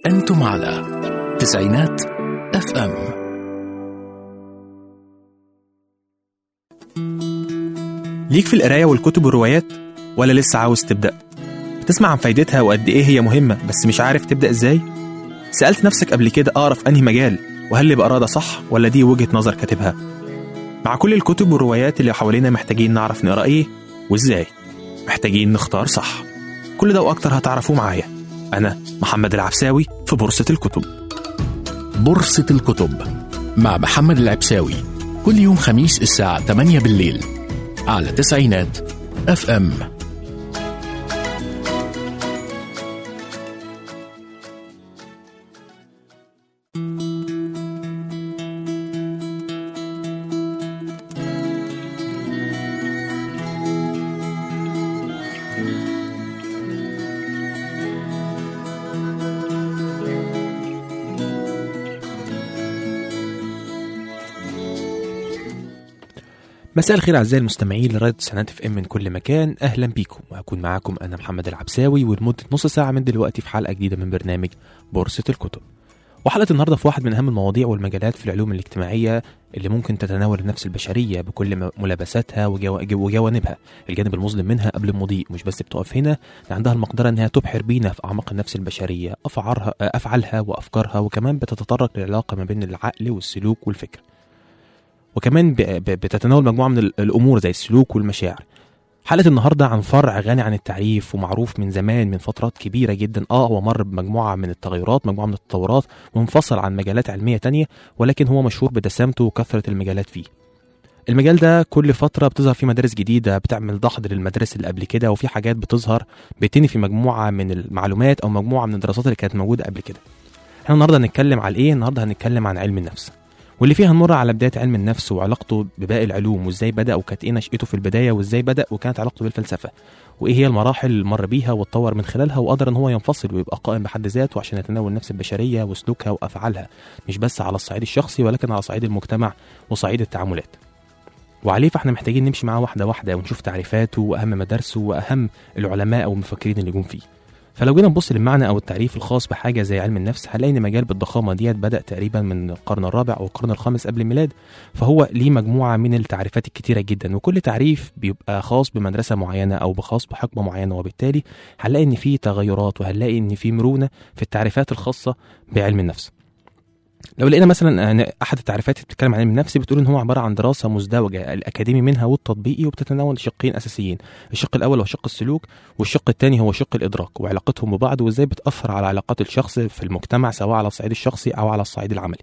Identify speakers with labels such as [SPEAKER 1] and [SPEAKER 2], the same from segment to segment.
[SPEAKER 1] أنتم على تسعينات اف ام
[SPEAKER 2] ليك في القراية والكتب والروايات ولا لسه عاوز تبدأ؟ بتسمع عن فايدتها وقد إيه هي مهمة بس مش عارف تبدأ إزاي؟ سألت نفسك قبل كده أقرأ في أنهي مجال وهل اللي بقراه ده صح ولا دي وجهة نظر كاتبها؟ مع كل الكتب والروايات اللي حوالينا محتاجين نعرف نقرأ إيه وإزاي؟ محتاجين نختار صح كل ده وأكتر هتعرفوه معايا أنا محمد العبساوي في بورصة الكتب
[SPEAKER 1] بورصة الكتب مع محمد العبساوي كل يوم خميس الساعة 8 بالليل على تسعينات اف ام
[SPEAKER 2] مساء الخير اعزائي المستمعين لراديو تسعينات اف ام من كل مكان اهلا بيكم وهكون معاكم انا محمد العبساوي ولمده نص ساعه من دلوقتي في حلقه جديده من برنامج بورصه الكتب وحلقه النهارده في واحد من اهم المواضيع والمجالات في العلوم الاجتماعيه اللي ممكن تتناول النفس البشريه بكل م- ملابساتها وجوا- وجوانبها الجانب المظلم منها قبل المضيء مش بس بتقف هنا ده عندها المقدره انها تبحر بينا في اعماق النفس البشريه افعارها افعالها وافكارها وكمان بتتطرق للعلاقه ما بين العقل والسلوك والفكر وكمان ب- ب- بتتناول مجموعه من ال- الامور زي السلوك والمشاعر حلقه النهارده عن فرع غني عن التعريف ومعروف من زمان من فترات كبيره جدا اه هو مر بمجموعه من التغيرات مجموعه من التطورات وانفصل عن مجالات علميه تانية ولكن هو مشهور بدسامته وكثره المجالات فيه المجال ده كل فترة بتظهر فيه مدارس جديدة بتعمل دحض للمدارس اللي قبل كده وفي حاجات بتظهر بتني في مجموعة من المعلومات أو مجموعة من الدراسات اللي كانت موجودة قبل كده احنا النهاردة هنتكلم على ايه؟ النهاردة هنتكلم عن علم النفس واللي فيها هنمر على بدايه علم النفس وعلاقته بباقي العلوم وازاي بدا وكانت ايه نشأته في البدايه وازاي بدا وكانت علاقته بالفلسفه وايه هي المراحل اللي مر بيها واتطور من خلالها وقدر ان هو ينفصل ويبقى قائم بحد ذاته عشان يتناول النفس البشريه وسلوكها وافعالها مش بس على الصعيد الشخصي ولكن على صعيد المجتمع وصعيد التعاملات وعليه فاحنا محتاجين نمشي معاه واحده واحده ونشوف تعريفاته واهم مدارسه واهم العلماء او المفكرين اللي جم فيه فلو جينا نبص للمعنى او التعريف الخاص بحاجه زي علم النفس هنلاقي ان مجال بالضخامه ديت بدا تقريبا من القرن الرابع او القرن الخامس قبل الميلاد فهو ليه مجموعه من التعريفات الكتيره جدا وكل تعريف بيبقى خاص بمدرسه معينه او بخاص بحقبه معينه وبالتالي هنلاقي ان في تغيرات وهنلاقي ان في مرونه في التعريفات الخاصه بعلم النفس لو لقينا مثلا آه، احد التعريفات اللي بتتكلم عن علم النفس بتقول ان هو عباره عن دراسه مزدوجه الاكاديمي منها والتطبيقي وبتتناول شقين اساسيين الشق الاول هو شق السلوك والشق الثاني هو شق الادراك وعلاقتهم ببعض وازاي بتاثر على علاقات الشخص في المجتمع سواء على الصعيد الشخصي او على الصعيد العملي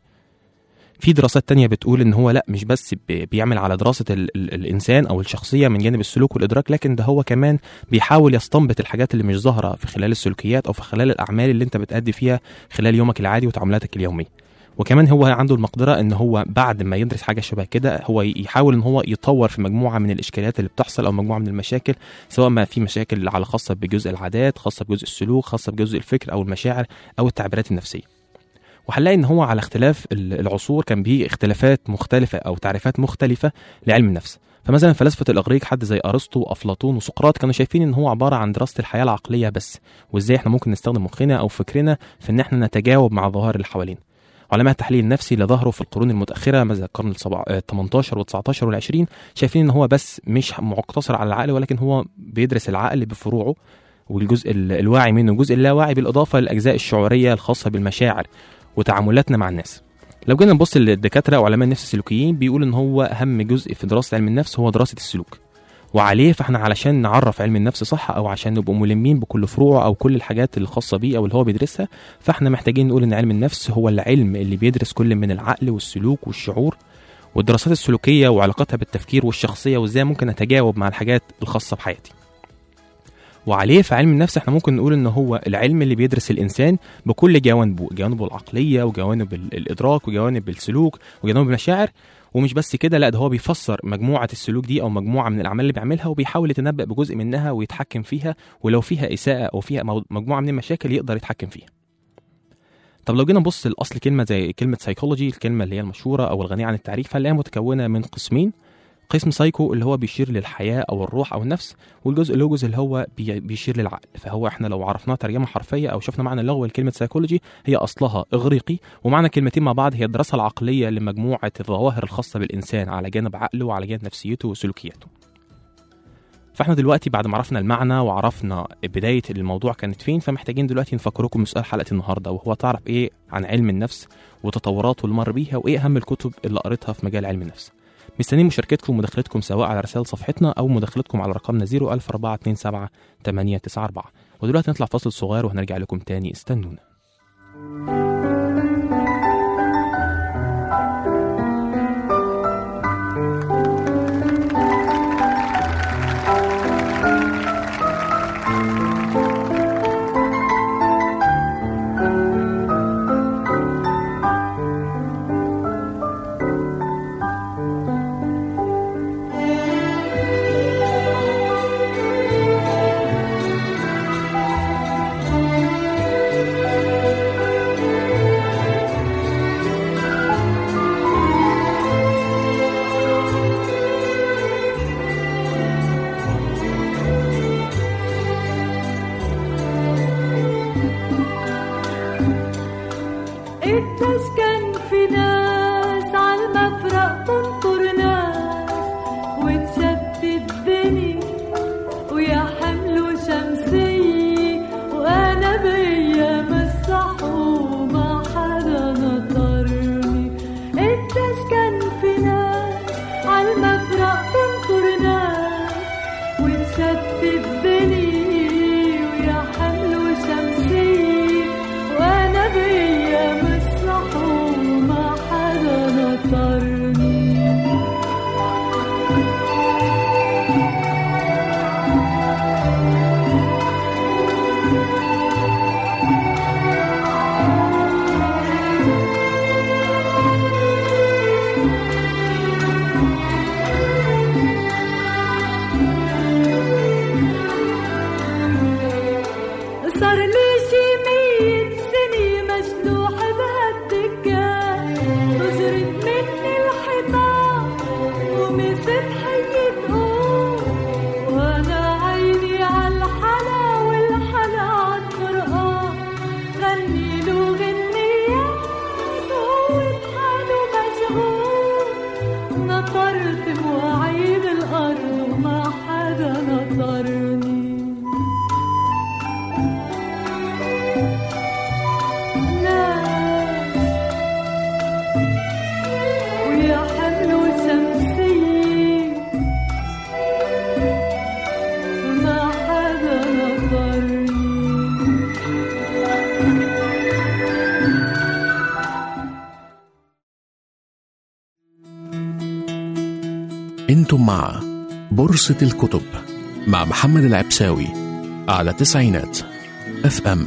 [SPEAKER 2] في دراسات تانية بتقول ان هو لا مش بس بي- بيعمل على دراسة ال ال الانسان او الشخصية من جانب السلوك والادراك لكن ده هو كمان بيحاول يستنبط الحاجات اللي مش ظاهرة في خلال السلوكيات او في خلال الاعمال اللي انت بتأدي فيها خلال يومك العادي وتعاملاتك اليومية وكمان هو عنده المقدرة ان هو بعد ما يدرس حاجة شبه كده هو يحاول ان هو يطور في مجموعة من الاشكاليات اللي بتحصل او مجموعة من المشاكل سواء ما في مشاكل على خاصة بجزء العادات خاصة بجزء السلوك خاصة بجزء الفكر او المشاعر او التعبيرات النفسية وهنلاقي ان هو على اختلاف ال- العصور كان بيه اختلافات مختلفة او تعريفات مختلفة لعلم النفس فمثلا فلاسفة الإغريق حد زي أرسطو وأفلاطون وسقراط كانوا شايفين إن هو عبارة عن دراسة الحياة العقلية بس وإزاي إحنا ممكن نستخدم مخنا أو فكرنا في إن إحنا نتجاوب مع الظواهر اللي حوالينا علماء التحليل النفسي اللي ظهروا في القرون المتأخرة مثل القرن ال 18 وال 19 وال 20 شايفين إن هو بس مش مقتصر على العقل ولكن هو بيدرس العقل بفروعه والجزء ال- الواعي منه والجزء اللاواعي بالإضافة للأجزاء الشعورية الخاصة بالمشاعر وتعاملاتنا مع الناس لو جينا نبص للدكاتره وعلماء النفس السلوكيين بيقولوا ان هو اهم جزء في دراسه علم النفس هو دراسه السلوك وعليه فاحنا علشان نعرف علم النفس صح او عشان نبقى ملمين بكل فروعه او كل الحاجات الخاصه بيه او اللي هو بيدرسها فاحنا محتاجين نقول ان علم النفس هو العلم اللي بيدرس كل من العقل والسلوك والشعور والدراسات السلوكيه وعلاقتها بالتفكير والشخصيه وازاي ممكن اتجاوب مع الحاجات الخاصه بحياتي وعليه في علم النفس احنا ممكن نقول ان هو العلم اللي بيدرس الانسان بكل جوانبه جوانبه العقليه وجوانب ال- الادراك وجوانب السلوك وجوانب المشاعر ومش بس كده لا ده هو بيفسر مجموعه السلوك دي او مجموعه من الاعمال اللي بيعملها وبيحاول يتنبأ بجزء منها ويتحكم فيها ولو فيها اساءه او فيها مو- مجموعه من المشاكل يقدر يتحكم فيها طب لو جينا نبص لاصل كلمه زي كلمه سايكولوجي الكلمه اللي هي المشهوره او الغنيه عن التعريف هنلاقيها متكونه من قسمين قسم سايكو اللي هو بيشير للحياه او الروح او النفس والجزء اللوجوز اللي هو بي- بيشير للعقل فهو احنا لو عرفناه ترجمه حرفيه او شفنا معنى اللغوي لكلمه سايكولوجي هي اصلها اغريقي ومعنى كلمتين مع بعض هي الدراسه العقليه لمجموعه الظواهر الخاصه بالانسان على جانب عقله وعلى جانب نفسيته وسلوكياته فاحنا دلوقتي بعد ما عرفنا المعنى وعرفنا بدايه الموضوع كانت فين فمحتاجين دلوقتي نفكركم بسؤال حلقه النهارده وهو تعرف ايه عن علم النفس وتطوراته اللي مر بيها وايه اهم الكتب اللي قريتها في مجال علم النفس مستنيين مشاركتكم ومداخلتكم سواء على رسائل صفحتنا او مداخلتكم على رقمنا 01427 894 ودلوقتي نطلع فاصل صغير وهنرجع لكم تاني استنونا
[SPEAKER 3] التسكن في ناس عالمفرق تنطر ناس وتشتت بني ويا حمل شمسية وأنا بأيام الصحو ما حدا نطرني التسكن في ناس عالمفرق تنطر ناس وتشتت بني ويا حمل شمسية وأنا بأيام الصحو ما حدا نطرني صار لي شي مية سنة مجنوح بهالدكان أجرت مني الحيطان ومست حي تقوم وأنا عيني عالحلا والحلا عالقرآن غني له غنيات وهو بحاله مشغول نطرت مواعيد الأرض وما حدا نطرني ناس ويا حمل شمسية ما حدا نطرني
[SPEAKER 1] انتم مع بورصة الكتب مع محمد العبساوي على تسعينات اف ام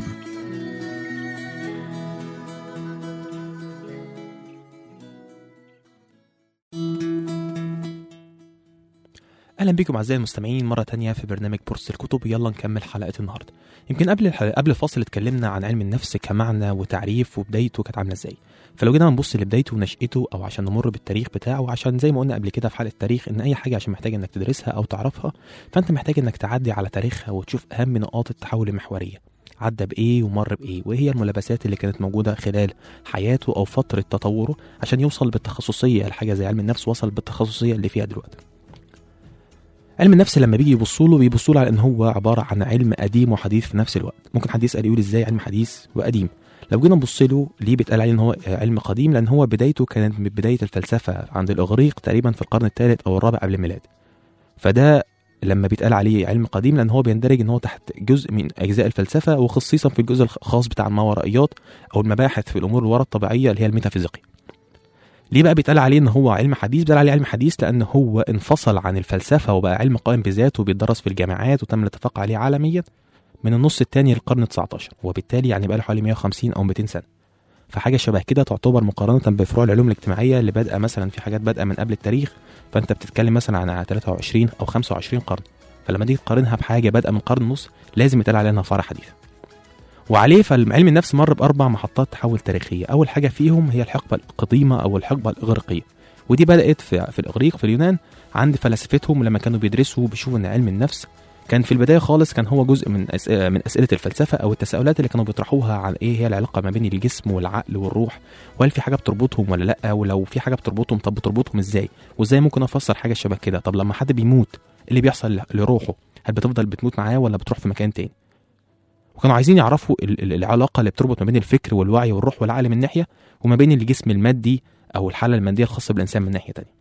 [SPEAKER 2] اهلا بكم اعزائي المستمعين مره تانية في برنامج بورصه الكتب يلا نكمل حلقه النهارده يمكن قبل الح... قبل الفاصل اتكلمنا عن علم النفس كمعنى وتعريف وبدايته كانت عامله ازاي فلو جينا نبص لبدايته ونشأته او عشان نمر بالتاريخ بتاعه عشان زي ما قلنا قبل كده في حلقه التاريخ ان اي حاجه عشان محتاج انك تدرسها او تعرفها فانت محتاج انك تعدي على تاريخها وتشوف اهم نقاط التحول المحوريه عدى بايه ومر بايه وايه هي الملابسات اللي كانت موجوده خلال حياته او فتره تطوره عشان يوصل بالتخصصيه لحاجه زي علم النفس وصل بالتخصصيه اللي فيها دلوقتي علم النفس لما بيجي يبصوا له بيبصوا له على ان هو عباره عن علم قديم وحديث في نفس الوقت ممكن حد يسال يقول ازاي علم حديث وقديم لو جينا نبص له ليه بيتقال عليه ان هو علم قديم لان هو بدايته كانت من بدايه الفلسفه عند الاغريق تقريبا في القرن الثالث او الرابع قبل الميلاد فده لما بيتقال عليه علم قديم لان هو بيندرج ان هو تحت جزء من اجزاء الفلسفه وخصيصا في الجزء الخاص بتاع الماورائيات او المباحث في الامور الورا الطبيعيه اللي هي الميتافيزيقيه ليه بقى بيتقال عليه ان هو علم حديث بيتقال عليه علم حديث لان هو انفصل عن الفلسفه وبقى علم قائم بذاته وبيدرس في الجامعات وتم الاتفاق عليه عالميا من النص الثاني للقرن 19 وبالتالي يعني بقى له حوالي 150 او 200 سنه فحاجه شبه كده تعتبر مقارنه بفروع العلوم الاجتماعيه اللي بادئه مثلا في حاجات بادئه من قبل التاريخ فانت بتتكلم مثلا عن 23 او 25 قرن فلما تيجي تقارنها بحاجه بادئه من قرن ونص لازم يتقال عليها انها فرع حديث وعليه فعلم النفس مر باربع محطات تحول تاريخيه اول حاجه فيهم هي الحقبه القديمه او الحقبه الاغريقيه ودي بدات في, في الاغريق في اليونان عند فلاسفتهم لما كانوا بيدرسوا بيشوفوا ان علم النفس كان في البدايه خالص كان هو جزء من أس... من اسئله الفلسفه او التساؤلات اللي كانوا بيطرحوها عن ايه هي العلاقه ما بين الجسم والعقل والروح وهل في حاجه بتربطهم ولا لا ولو في حاجه بتربطهم طب بتربطهم ازاي وازاي ممكن افسر حاجه شبه كده طب لما حد بيموت إيه اللي بيحصل ل- لروحه هل بتفضل بتموت معاه ولا بتروح في مكان تاني وكانوا عايزين يعرفوا ال- ال- العلاقه اللي بتربط ما بين الفكر والوعي والروح والعقل من ناحيه وما بين الجسم المادي او الحاله الماديه الخاصه بالانسان من ناحيه تانية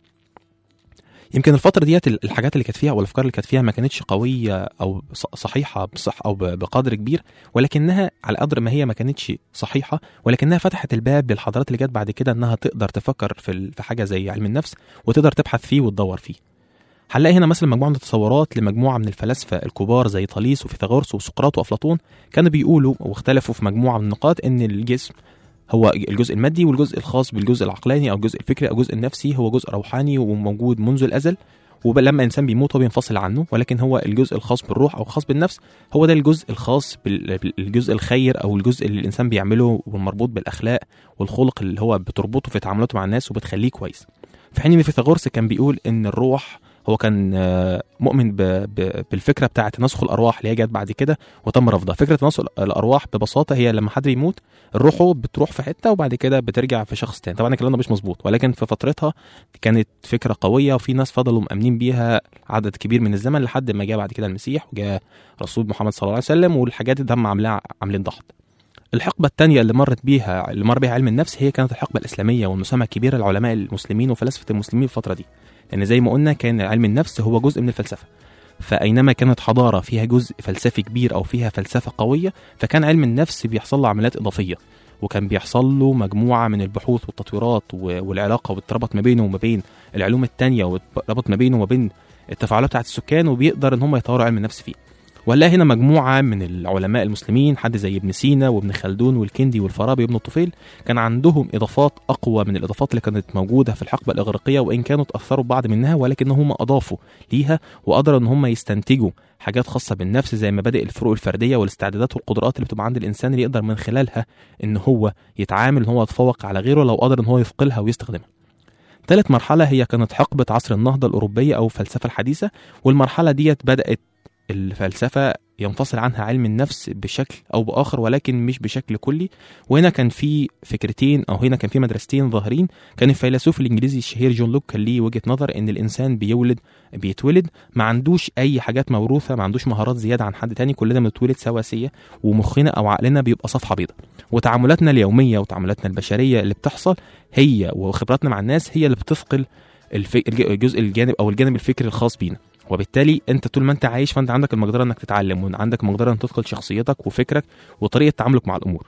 [SPEAKER 2] يمكن الفترة ديت ال- الحاجات اللي كانت فيها او الافكار اللي كانت فيها ما كانتش قوية او ص- صحيحة بصح او ب- بقدر كبير ولكنها على قدر ما هي ما كانتش صحيحة ولكنها فتحت الباب للحضارات اللي جت بعد كده انها تقدر تفكر في ال- في حاجة زي علم النفس وتقدر تبحث فيه وتدور فيه. هنلاقي هنا مثلا مجموعة من التصورات لمجموعة من الفلاسفة الكبار زي طاليس وفيثاغورس وسقراط وأفلاطون كانوا بيقولوا واختلفوا في مجموعة من النقاط إن الجسم هو الجزء المادي والجزء الخاص بالجزء العقلاني او الجزء الفكري او الجزء النفسي هو جزء روحاني وموجود منذ الازل ولما انسان بيموت هو بينفصل عنه ولكن هو الجزء الخاص بالروح او الخاص بالنفس هو ده الجزء الخاص بال- بالجزء الخير او الجزء اللي الانسان بيعمله والمربوط بالاخلاق والخلق اللي هو بتربطه في تعاملاته مع الناس وبتخليه كويس في حين ان فيثاغورس كان بيقول ان الروح هو كان آه، مؤمن ب... ب... بالفكره بتاعه تناسخ الارواح اللي هي جت بعد كده وتم رفضها فكره تناسخ الارواح ببساطه هي لما حد بيموت روحه بتروح في حته وبعد كده بترجع في شخص تاني طبعا الكلام ده مش مظبوط ولكن في فترتها كانت فكره قويه وفي ناس فضلوا مأمنين بيها عدد كبير من الزمن لحد ما جاء بعد كده المسيح وجاء رسول محمد صلى الله عليه وسلم والحاجات دي تم عاملاها عاملين ضغط الحقبة الثانية اللي مرت بيها اللي مر بيها علم النفس هي كانت الحقبة الإسلامية والمساهمة الكبيرة للعلماء المسلمين وفلاسفة المسلمين في الفترة دي لأن زي ما قلنا كان علم النفس هو جزء من الفلسفة فأينما كانت حضارة فيها جزء فلسفي كبير أو فيها فلسفة قوية فكان علم النفس بيحصل له عمليات إضافية وكان بيحصل له مجموعة من البحوث والتطويرات و- والعلاقة والتربط ما بينه وما بين العلوم التانية والربط ما بينه وما بين التفاعلات بتاعت السكان وبيقدر ان هم يطوروا علم النفس فيه ولا هنا مجموعة من العلماء المسلمين حد زي ابن سينا وابن خلدون والكندي والفارابي وابن الطفيل كان عندهم إضافات أقوى من الإضافات اللي كانت موجودة في الحقبة الإغريقية وإن كانوا تأثروا ببعض منها ولكنهم أضافوا ليها وقدروا إن هم يستنتجوا حاجات خاصة بالنفس زي مبادئ الفروق الفردية والاستعدادات والقدرات اللي بتبقى عند الإنسان اللي يقدر من خلالها إن هو يتعامل إن هو يتفوق على غيره لو قدر إن هو يثقلها ويستخدمها. ثالث مرحلة هي كانت حقبة عصر النهضة الأوروبية أو الفلسفة الحديثة والمرحلة ديت بدأت الفلسفة ينفصل عنها علم النفس بشكل او باخر ولكن مش بشكل كلي وهنا كان في فكرتين او هنا كان في مدرستين ظاهرين كان الفيلسوف الانجليزي الشهير جون لوك كان ليه وجهه نظر ان الانسان بيولد بيتولد ما عندوش اي حاجات موروثه ما عندوش مهارات زياده عن حد تاني كلنا بنتولد سواسيه ومخنا او عقلنا بيبقى صفحه بيضاء وتعاملاتنا اليوميه وتعاملاتنا البشريه اللي بتحصل هي وخبراتنا مع الناس هي اللي بتثقل الف... الجزء الجانب او الجانب الفكري الخاص بينا وبالتالي انت طول ما انت عايش فانت عندك المقدره انك تتعلم وعندك المقدره ان تدخل شخصيتك وفكرك وطريقه تعاملك مع الامور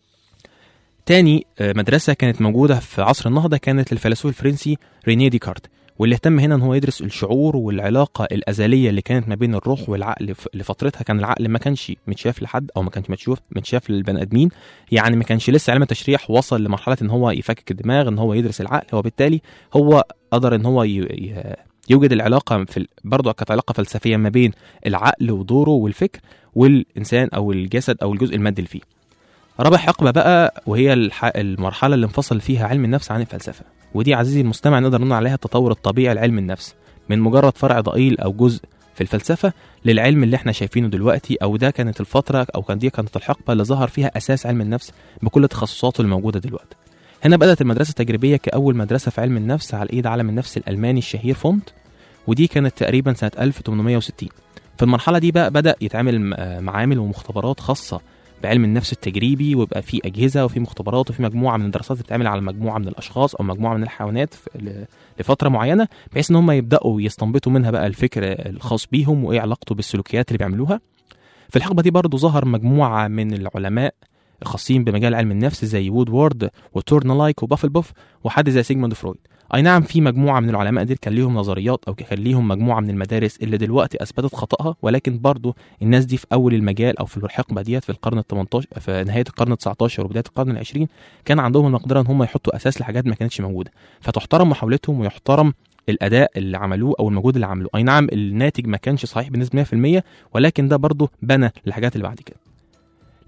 [SPEAKER 2] تاني آه، مدرسة كانت موجودة في عصر النهضة كانت للفيلسوف الفرنسي رينيه ديكارت واللي اهتم هنا ان هو يدرس الشعور والعلاقة الأزلية اللي كانت ما بين الروح والعقل ف- لفترتها كان العقل ما كانش متشاف لحد او ما كانش متشوف متشاف للبني ادمين يعني ما كانش لسه علم التشريح وصل لمرحلة ان هو يفكك الدماغ ان هو يدرس العقل وبالتالي هو قدر ان هو ي... ي... يوجد العلاقة في ال- برضه كانت علاقة فلسفية ما بين العقل ودوره والفكر والإنسان أو الجسد أو الجزء المادي اللي فيه. رابع حقبة بقى وهي الح... المرحلة اللي انفصل فيها علم النفس عن الفلسفة ودي عزيزي المستمع نقدر نقول عليها التطور الطبيعي لعلم النفس من مجرد فرع ضئيل أو جزء في الفلسفة للعلم اللي احنا شايفينه دلوقتي أو ده كانت الفترة أو كان دي كانت الحقبة اللي ظهر فيها أساس علم النفس بكل تخصصاته الموجودة دلوقتي. هنا بدأت المدرسة التجريبية كأول مدرسة في علم النفس على إيد عالم النفس الألماني الشهير فونت ودي كانت تقريبا سنة 1860 في المرحلة دي بقى بدأ يتعمل م- آه معامل ومختبرات خاصة بعلم النفس التجريبي ويبقى في أجهزة وفي مختبرات وفي مجموعة من الدراسات بتتعمل على مجموعة من الأشخاص أو مجموعة من الحيوانات في- ل- لفترة معينة بحيث إن هم يبدأوا يستنبطوا منها بقى الفكر الخاص بيهم وإيه علاقته بالسلوكيات اللي بيعملوها في الحقبة دي برضو ظهر مجموعة من العلماء الخاصين بمجال علم النفس زي وود وورد وتورنلايك وبافل بوف وحد زي سيجموند فرويد اي نعم في مجموعه من العلماء دي كان ليهم نظريات او كان ليهم مجموعه من المدارس اللي دلوقتي اثبتت خطاها ولكن برضو الناس دي في اول المجال او في الحقبه ديت في القرن ال 18 في نهايه القرن ال 19 وبدايه القرن ال 20 كان عندهم المقدره ان هم يحطوا اساس لحاجات ما كانتش موجوده فتحترم محاولتهم ويحترم الاداء اللي عملوه او المجهود اللي عملوه اي نعم الناتج ما كانش صحيح بنسبه 100% ولكن ده برضه بنى للحاجات اللي بعد كده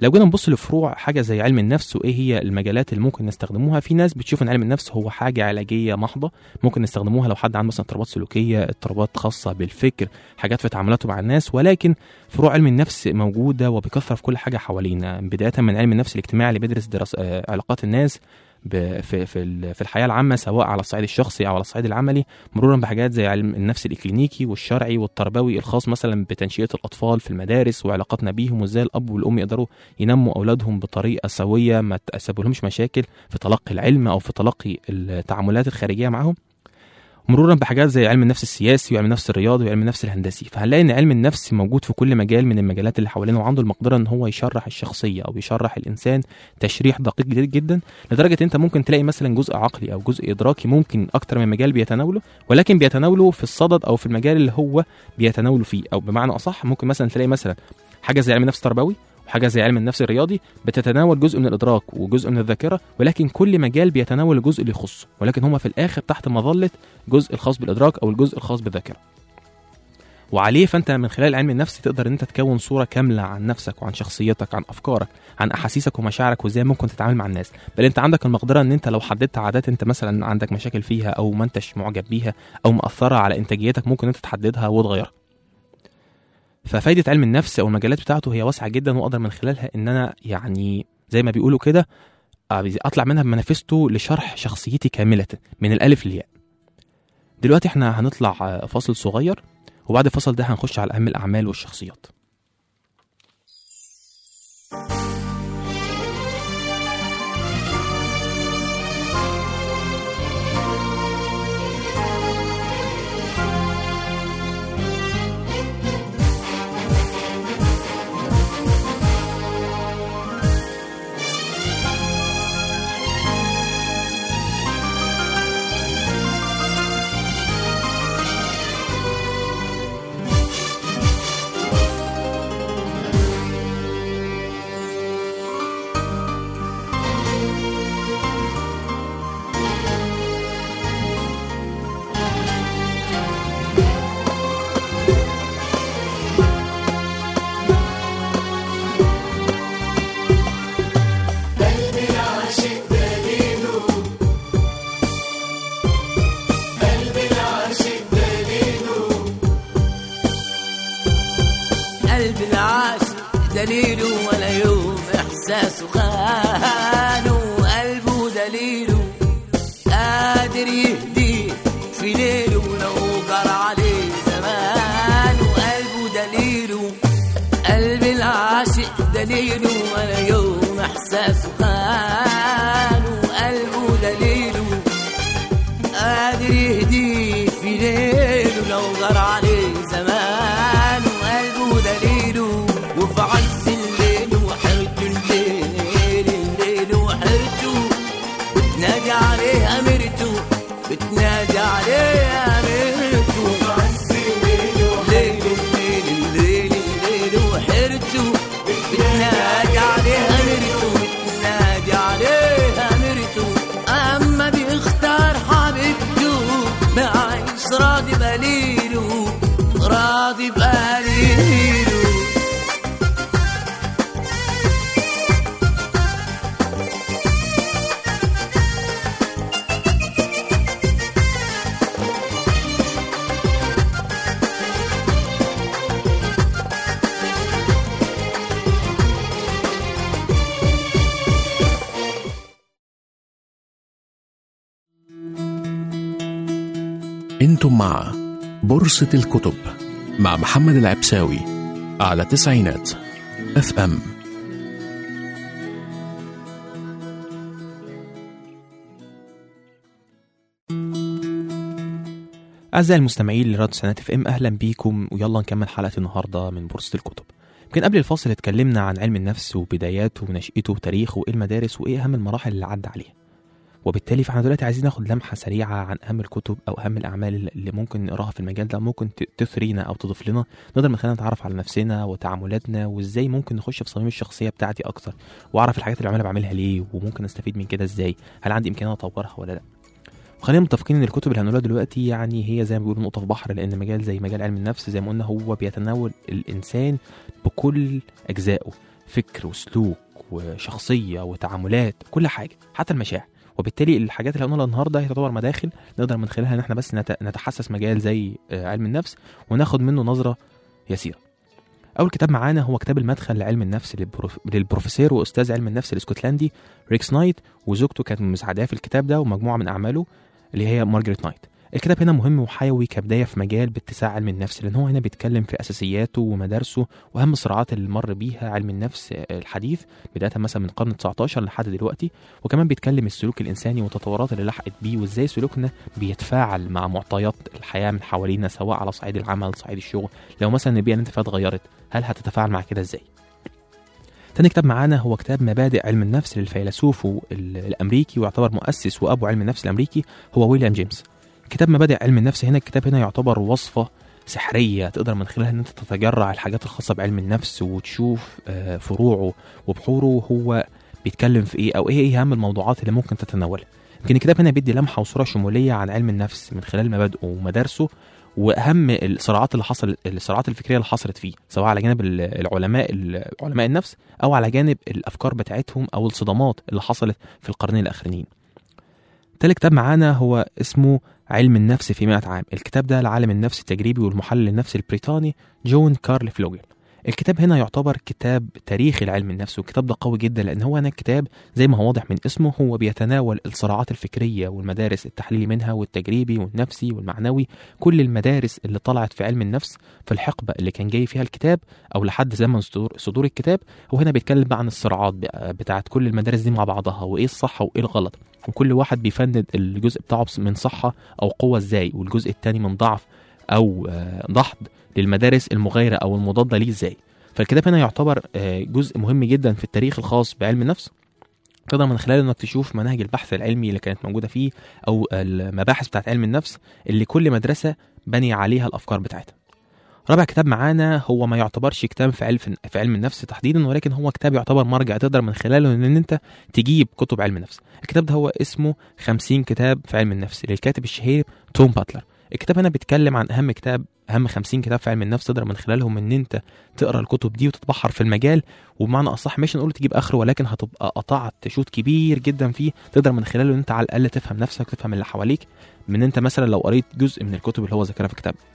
[SPEAKER 2] لو جينا نبص لفروع حاجه زي علم النفس وايه هي المجالات اللي ممكن نستخدموها في ناس بتشوف ان علم النفس هو حاجه علاجيه محضه ممكن نستخدموها لو حد عنده مثلا اضطرابات سلوكيه اضطرابات خاصه بالفكر حاجات في تعاملاته مع الناس ولكن فروع علم النفس موجوده وبكثره في كل حاجه حوالينا بدايه من علم النفس الاجتماعي اللي بيدرس درس آه، علاقات الناس ب- في في ال- في الحياه العامه سواء على الصعيد الشخصي او على الصعيد العملي مرورا بحاجات زي علم النفس الاكلينيكي والشرعي والتربوي الخاص مثلا بتنشئه الاطفال في المدارس وعلاقاتنا بيهم وازاي الاب والام يقدروا ينموا اولادهم بطريقه سويه ما تسببلهمش مشاكل في تلقي العلم او في تلقي التعاملات الخارجيه معاهم مرورا بحاجات زي علم النفس السياسي وعلم النفس الرياضي وعلم النفس الهندسي فهنلاقي ان علم النفس موجود في كل مجال من المجالات اللي حوالينا وعنده المقدره ان هو يشرح الشخصيه او يشرح الانسان تشريح دقيق جدا جدا لدرجه انت ممكن تلاقي مثلا جزء عقلي او جزء ادراكي ممكن اكتر من مجال بيتناوله ولكن بيتناوله في الصدد او في المجال اللي هو بيتناوله فيه او بمعنى اصح ممكن مثلا تلاقي مثلا حاجه زي علم النفس التربوي وحاجه زي علم النفس الرياضي بتتناول جزء من الادراك وجزء من الذاكره ولكن كل مجال بيتناول الجزء اللي يخصه ولكن هما في الاخر تحت مظله الجزء الخاص بالادراك او الجزء الخاص بالذاكره وعليه فانت من خلال علم النفس تقدر ان انت تكون صوره كامله عن نفسك وعن شخصيتك عن افكارك عن احاسيسك ومشاعرك وازاي ممكن تتعامل مع الناس بل انت عندك المقدره ان انت لو حددت عادات انت مثلا عندك مشاكل فيها او ما انتش معجب بيها او مأثره على انتاجيتك ممكن انت تحددها وتغيرها ففايده علم النفس او المجالات بتاعته هي واسعه جدا واقدر من خلالها ان انا يعني زي ما بيقولوا كده اطلع منها بمنافسته لشرح شخصيتي كامله من الالف للياء دلوقتي احنا هنطلع فاصل صغير وبعد الفصل ده هنخش على اهم الاعمال والشخصيات
[SPEAKER 4] قلب العاشق دليله ولا يوم احساسه خانه قلبه دليله قادر يهديه في ليله لو جرى عليه زمانه قلبه دليله قلب العاشق دليله ولا يوم احساسه خانه قلبه دليله قادر يهديه في ليله لو غار عليه زمان وقلبه دليله وفي عز الليل وحرته الليل الليل وحرته بتنادي عليه أميرته بتنادي عليه أميرته الليل الليل الليل الليل وحرته بتنادي عليه أميرته بتنادي عليه أميرته أما بيختار حبيبته بعيش راضي بقليله راضي بقليله
[SPEAKER 1] انتم مع بورصة الكتب مع محمد العبساوي على تسعينات اف ام
[SPEAKER 2] أعزائي المستمعين لراديو سنة اف ام أهلا بيكم ويلا نكمل حلقة النهاردة من بورصة الكتب يمكن قبل الفاصل اتكلمنا عن علم النفس وبداياته ونشأته وتاريخه وإيه المدارس وإيه أهم المراحل اللي عدى عليها وبالتالي فاحنا دلوقتي عايزين ناخد لمحة سريعة عن أهم الكتب أو أهم الأعمال اللي ممكن نقراها في المجال ده ممكن ت- تثرينا أو تضيف لنا نقدر من خلالها نتعرف على نفسنا وتعاملاتنا وإزاي ممكن نخش في صميم الشخصية بتاعتي أكتر وأعرف الحاجات اللي بعملها بعملها ليه وممكن أستفيد من كده إزاي هل عندي إمكانية أطورها ولا لأ وخلينا متفقين ان الكتب اللي هنقولها دلوقتي يعني هي زي ما بيقولوا نقطه في بحر لان مجال زي مجال علم النفس زي ما قلنا هو بيتناول الانسان بكل اجزائه فكر وسلوك وشخصيه وتعاملات كل حاجه حتى المشاعر وبالتالي الحاجات اللي هنقولها النهارده هي تعتبر مداخل نقدر من خلالها ان احنا بس نت- نتحسس مجال زي آه، علم النفس وناخد منه نظره يسيره. اول كتاب معانا هو كتاب المدخل لعلم النفس للبروف... للبروفيسور واستاذ علم النفس الاسكتلندي ريكس نايت وزوجته كانت مساعداه في الكتاب ده ومجموعه من اعماله اللي هي مارجريت نايت. الكتاب هنا مهم وحيوي كبدايه في مجال باتساع علم النفس لان هو هنا بيتكلم في اساسياته ومدارسه واهم الصراعات اللي مر بيها علم النفس الحديث بدايه مثلا من القرن 19 لحد دلوقتي وكمان بيتكلم السلوك الانساني والتطورات اللي لحقت بيه وازاي سلوكنا بيتفاعل مع معطيات الحياه من حوالينا سواء على صعيد العمل صعيد الشغل لو مثلا البيئه اللي انت فيها اتغيرت هل هتتفاعل مع كده ازاي تاني كتاب معانا هو كتاب مبادئ علم النفس للفيلسوف ال- الامريكي ويعتبر مؤسس وابو علم النفس الامريكي هو ويليام جيمس كتاب مبادئ علم النفس هنا الكتاب هنا يعتبر وصفه سحريه تقدر من خلالها ان انت تتجرع الحاجات الخاصه بعلم النفس وتشوف آه، فروعه وبحوره هو بيتكلم في ايه او ايه هي اهم الموضوعات اللي ممكن تتناولها يمكن الكتاب هنا بيدي لمحه وصوره شموليه عن علم النفس من خلال مبادئه ومدارسه واهم الصراعات اللي حصل الصراعات الفكريه اللي حصلت فيه سواء على جانب ال- العلماء ال- علماء النفس او على جانب الافكار بتاعتهم او الصدمات اللي حصلت في القرنين الاخرين تالت كتاب معانا هو اسمه علم النفس في 100 عام الكتاب ده لعالم النفس التجريبي والمحلل النفسي البريطاني جون كارل فلوجل الكتاب هنا يعتبر كتاب تاريخي لعلم النفس والكتاب ده قوي جدا لان هو هنا الكتاب زي ما هو واضح من اسمه هو بيتناول الصراعات الفكريه والمدارس التحليلي منها والتجريبي والنفسي والمعنوي كل المدارس اللي طلعت في علم النفس في الحقبه اللي كان جاي فيها الكتاب او لحد زمن صدور, صدور الكتاب هو هنا بيتكلم بقى عن الصراعات بقى بتاعت كل المدارس دي مع بعضها وايه الصح وايه الغلط وكل واحد بيفند الجزء بتاعه من صحه او قوه ازاي والجزء التاني من ضعف او آه، دحض للمدارس المغايره او المضاده ليه ازاي فالكتاب هنا يعتبر آه، جزء مهم جدا في التاريخ الخاص بعلم النفس تقدر من خلاله انك تشوف مناهج البحث العلمي اللي كانت موجوده فيه او المباحث بتاعت علم النفس اللي كل مدرسه بني عليها الافكار بتاعتها رابع كتاب معانا هو ما يعتبرش كتاب في علم في علم النفس تحديدا ولكن هو كتاب يعتبر مرجع تقدر من خلاله ان انت تجيب كتب علم النفس الكتاب ده هو اسمه 50 كتاب في علم النفس للكاتب الشهير توم باتلر الكتاب هنا بيتكلم عن اهم كتاب اهم 50 كتاب في علم النفس تقدر من خلالهم ان انت تقرا الكتب دي وتتبحر في المجال وبمعنى اصح مش نقول تجيب اخره ولكن هتبقى قطعت شوط كبير جدا فيه تقدر من خلاله ان انت على الاقل تفهم نفسك وتفهم اللي حواليك من انت مثلا لو قريت جزء من الكتب اللي هو ذكرها في الكتاب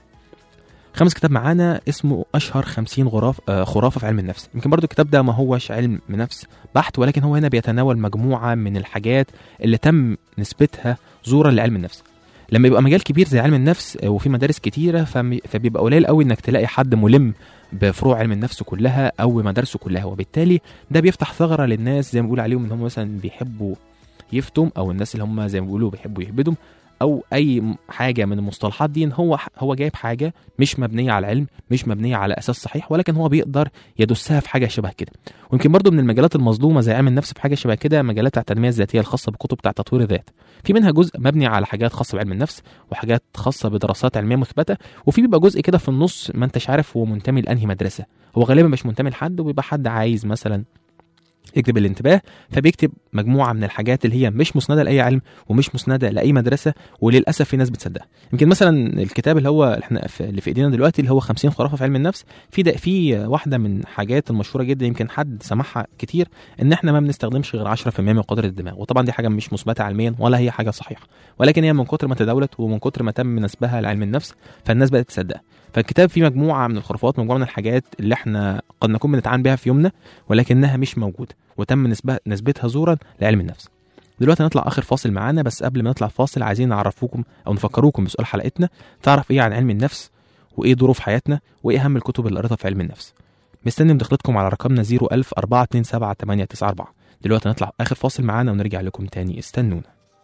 [SPEAKER 2] خامس كتاب معانا اسمه اشهر 50 غراف آه، خرافه في علم النفس يمكن برضو الكتاب ده ما هوش علم نفس بحت ولكن هو هنا بيتناول مجموعه من الحاجات اللي تم نسبتها زورا لعلم النفس لما يبقى مجال كبير زي علم النفس آه، وفي مدارس كتيره فم- فبيبقى قليل قوي انك تلاقي حد ملم بفروع علم النفس كلها او مدارسه كلها وبالتالي ده بيفتح ثغره للناس زي ما بيقول عليهم ان هم مثلا بيحبوا يفتم او الناس اللي هم زي ما بيقولوا بيحبوا يهبدوا او اي م- حاجه من المصطلحات دي ان هو هو جايب حاجه مش مبنيه على علم مش مبنيه على اساس صحيح ولكن هو بيقدر يدسها في حاجه شبه كده ويمكن برضو من المجالات المظلومه زي علم النفس في حاجه شبه كده مجالات التنميه الذاتيه الخاصه بالكتب بتاع تطوير الذات في منها جزء مبني على حاجات خاصه بعلم النفس وحاجات خاصه بدراسات علميه مثبته وفي بيبقى جزء كده في النص ما انتش عارف هو منتمي لانهي مدرسه هو غالبا مش منتمي لحد وبيبقى حد عايز مثلا يجذب الانتباه فبيكتب مجموعه من الحاجات اللي هي مش مسنده لاي علم ومش مسنده لاي مدرسه وللاسف في ناس بتصدقها يمكن مثلا الكتاب اللي هو احنا في اللي في ايدينا دلوقتي اللي هو 50 خرافه في علم النفس في ده في واحده من حاجات المشهوره جدا يمكن حد سمعها كتير ان احنا ما بنستخدمش غير 10% من قدره الدماغ وطبعا دي حاجه مش مثبته علميا ولا هي حاجه صحيحه ولكن هي من كتر ما تداولت ومن كتر ما تم نسبها لعلم النفس فالناس بدات تصدقها فالكتاب فيه مجموعه من الخرافات مجموعه من الحاجات اللي احنا قد نكون بنتعامل بها في يومنا ولكنها مش موجوده وتم نسبة نسبتها زورا لعلم النفس دلوقتي هنطلع اخر فاصل معانا بس قبل ما نطلع فاصل عايزين نعرفوكم او نفكروكم بسؤال حلقتنا تعرف ايه عن علم النفس وايه دوره في حياتنا وايه اهم الكتب اللي قريتها في علم النفس مستني مداخلتكم على رقمنا 01000 427 894 دلوقتي هنطلع اخر فاصل معانا ونرجع لكم تاني استنونا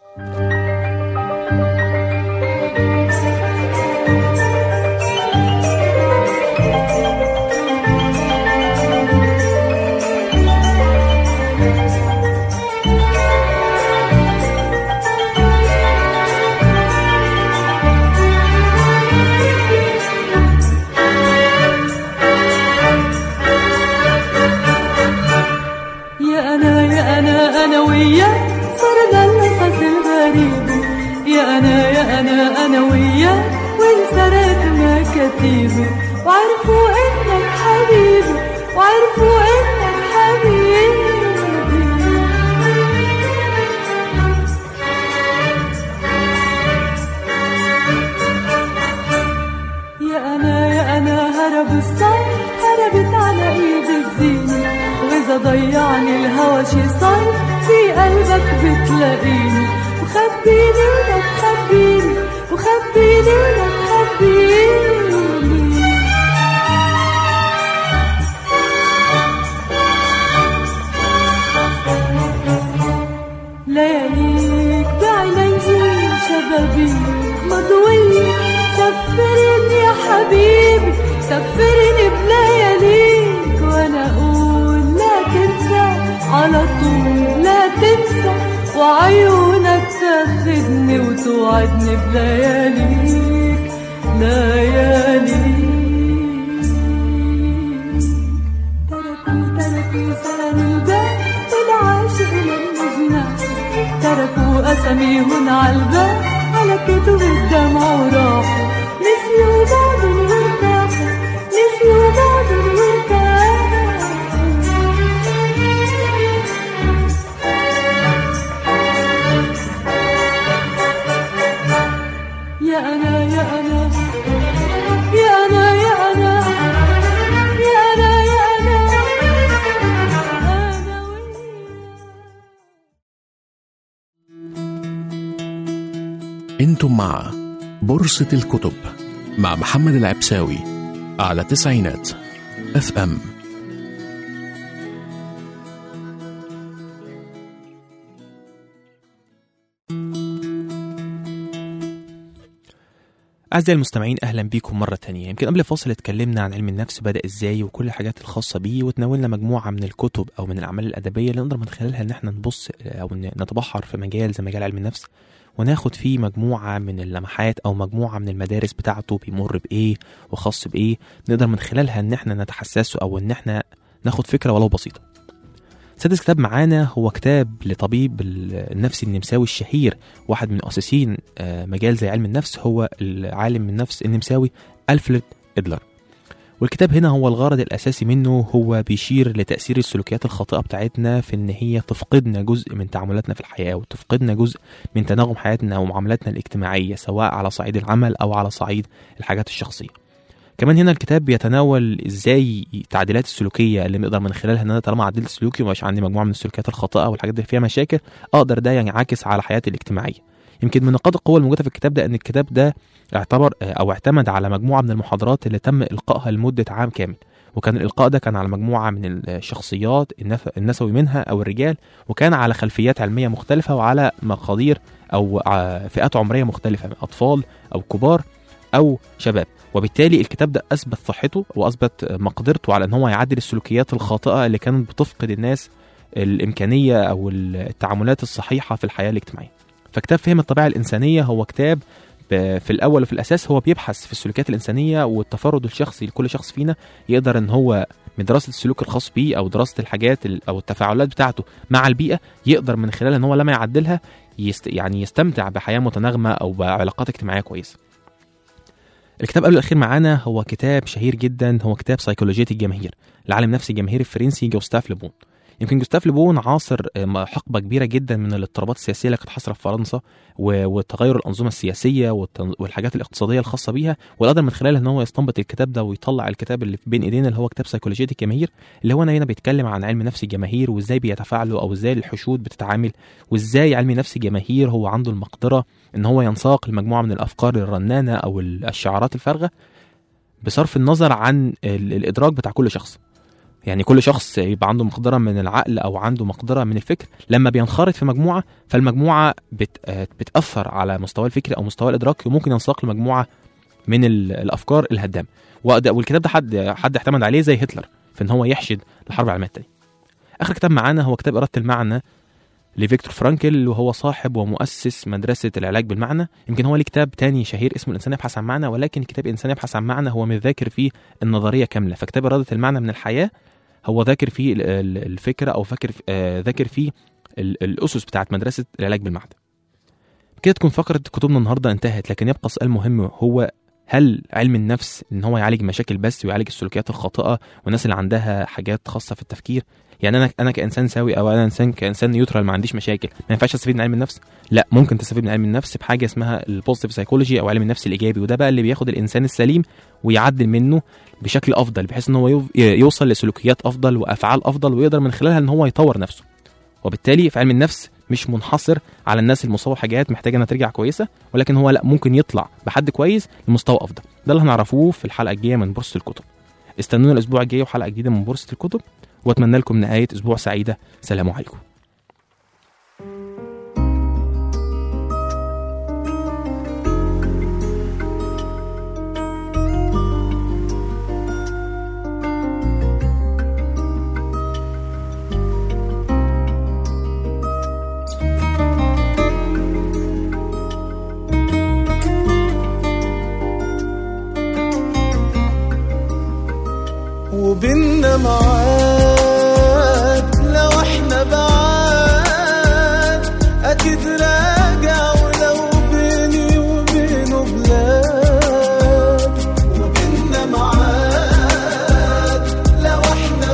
[SPEAKER 3] يا أنا يا أنا أنا وياك صرنا القصص الغريب يا أنا يا أنا أنا وياك وانسرت مكاتيبي وعرفوا إنك حبيبي وعرفوا إنك حبيبي يا أنا يا أنا هرب الصيف هربت على إيد الزينة وإذا ضيعني الهوى شي صيف في قلبك بتلاقيني وخبيني لك خبيني وخبيني لك خبيني لياليك بعيني شبابيك مضوية سفرني يا حبيبي سفرني بلياليك وانا اقول لا تنسى على طول لا تنسى وعيونك تاخدني وتوعدني بلياليك لياليك تركوا تركوا سلام الباب والعاشق للمجنان تركوا أساميهن عالباب على كتب الدمع وراحوا نسيوا بعض وارتاحوا نسيوا بعض وارتاحوا يا أنا يا أنا يا أنا يا أنا يا أنا يا أنا أنا وياك
[SPEAKER 1] انتم مع بورصة الكتب مع محمد العبساوي على تسعينات اف ام
[SPEAKER 2] أعزائي المستمعين أهلا بيكم مرة تانية يمكن قبل الفاصل اتكلمنا عن علم النفس بدأ إزاي وكل الحاجات الخاصة بيه وتناولنا مجموعة من الكتب أو من الأعمال الأدبية اللي نقدر من خلالها إن احنا نبص أو ن- نتبحر في مجال زي مجال علم النفس وناخد فيه مجموعة من اللمحات أو مجموعة من المدارس بتاعته بيمر بإيه وخاص بإيه نقدر من خلالها إن احنا نتحسسه أو إن احنا ناخد فكرة ولو بسيطة سادس كتاب معانا هو كتاب لطبيب ال- النفسي النمساوي الشهير واحد من مؤسسين آه، مجال زي علم النفس هو العالم النفس النمساوي ألفريد إدلر والكتاب هنا هو الغرض الأساسي منه هو بيشير لتأثير السلوكيات الخاطئة بتاعتنا في إن هي تفقدنا جزء من تعاملاتنا في الحياة وتفقدنا جزء من تناغم حياتنا ومعاملاتنا الاجتماعية سواء على صعيد العمل أو على صعيد الحاجات الشخصية كمان هنا الكتاب بيتناول ازاي التعديلات السلوكيه اللي نقدر من خلالها ان انا طالما عدلت سلوكي ومش عندي مجموعه من السلوكيات الخاطئه والحاجات اللي فيها مشاكل اقدر ده ينعكس على حياتي الاجتماعيه يمكن من نقاط القوه الموجوده في الكتاب ده ان الكتاب ده اعتبر او اعتمد على مجموعه من المحاضرات اللي تم القائها لمده عام كامل وكان الالقاء ده كان على مجموعه من الشخصيات النف- النسوي منها او الرجال وكان على خلفيات علميه مختلفه وعلى مقادير او ع- فئات عمريه مختلفه اطفال او كبار او شباب وبالتالي الكتاب ده اثبت صحته واثبت مقدرته على ان هو يعدل السلوكيات الخاطئه اللي كانت بتفقد الناس الامكانيه او التعاملات الصحيحه في الحياه الاجتماعيه فكتاب فهم الطبيعه الانسانيه هو كتاب ب- في الاول وفي الاساس هو بيبحث في السلوكيات الانسانيه والتفرد الشخصي لكل شخص فينا يقدر ان هو من دراسه السلوك الخاص بيه او دراسه الحاجات ال- او التفاعلات بتاعته مع البيئه يقدر من خلالها ان هو لما يعدلها يست يعني يستمتع بحياه متناغمه او بعلاقات اجتماعيه كويسه الكتاب قبل الاخير معانا هو كتاب شهير جدا هو كتاب سيكولوجيه الجماهير لعالم نفسي الجماهيري الفرنسي جوستاف لبون يمكن جوستاف لبون عاصر آه، حقبه كبيره جدا من الاضطرابات السياسيه اللي كانت حاصله في فرنسا و- وتغير الانظمه السياسيه والتن- والحاجات الاقتصاديه الخاصه بيها وقدر من خلالها ان هو يستنبط الكتاب ده ويطلع الكتاب اللي بين ايدينا اللي هو كتاب سيكولوجيه الجماهير اللي هو هنا بيتكلم عن علم نفس الجماهير وازاي بيتفاعلوا او ازاي الحشود بتتعامل وازاي علم نفس الجماهير هو عنده المقدره ان هو ينساق لمجموعه من الافكار الرنانه او ال- الشعارات الفارغه بصرف النظر عن ال- الادراك بتاع كل شخص يعني كل شخص يبقى عنده مقدره من العقل او عنده مقدره من الفكر لما بينخرط في مجموعه فالمجموعه بت آه، بتاثر على مستوى الفكر او مستوى الادراك وممكن ينساق لمجموعه من ال- الافكار الهدامه وده- والكتاب ده حد حد اعتمد عليه زي هتلر في ان هو يحشد الحرب العالميه الثانيه اخر كتاب معانا هو كتاب اراده المعنى لفيكتور فرانكل وهو صاحب ومؤسس مدرسة العلاج بالمعنى يمكن هو ليه كتاب تاني شهير اسمه الإنسان يبحث عن معنى ولكن كتاب الإنسان يبحث عن معنى هو مذاكر فيه النظرية كاملة فكتاب إرادة المعنى من الحياة هو ذاكر فيه ال- ال- الفكرة أو فاكر آه، ذاكر فيه ال- الأسس بتاعت مدرسة العلاج بالمعنى كده تكون فقرة كتبنا النهاردة انتهت لكن يبقى سؤال مهم هو هل علم النفس ان هو يعالج مشاكل بس ويعالج السلوكيات الخاطئه والناس اللي عندها حاجات خاصه في التفكير يعني انا انا كانسان سوي او انا انسان كانسان نيوترال ما عنديش مشاكل ما ينفعش استفيد من علم النفس لا ممكن تستفيد من علم النفس بحاجه اسمها البوزيتيف سايكولوجي او علم النفس الايجابي وده بقى اللي بياخد الانسان السليم ويعدل منه بشكل افضل بحيث ان هو يو- يوصل لسلوكيات افضل وافعال افضل ويقدر من خلالها ان هو يطور نفسه وبالتالي في علم النفس مش منحصر على الناس المصابه بحاجات محتاجه انها ترجع كويسه ولكن هو لا ممكن يطلع بحد كويس لمستوى افضل ده اللي هنعرفوه في الحلقه الجايه من بورصه الكتب استنونا الاسبوع الجاي وحلقه جديده من بورصه الكتب واتمنى لكم نهايه اسبوع سعيده سلام عليكم
[SPEAKER 5] وبيننا معاد لو احنا بعاد اكيد راجع ولو بيني وبينه بلاد وبيننا معاد لو احنا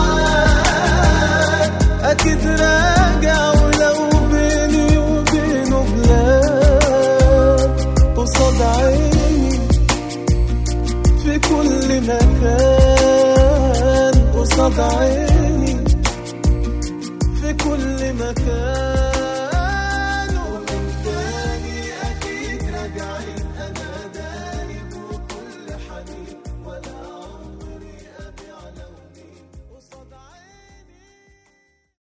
[SPEAKER 5] بعاد اكيد راجع ولو بيني وبينه بلاد قصاد عيني في كل مكان قصاد عيني في كل مكان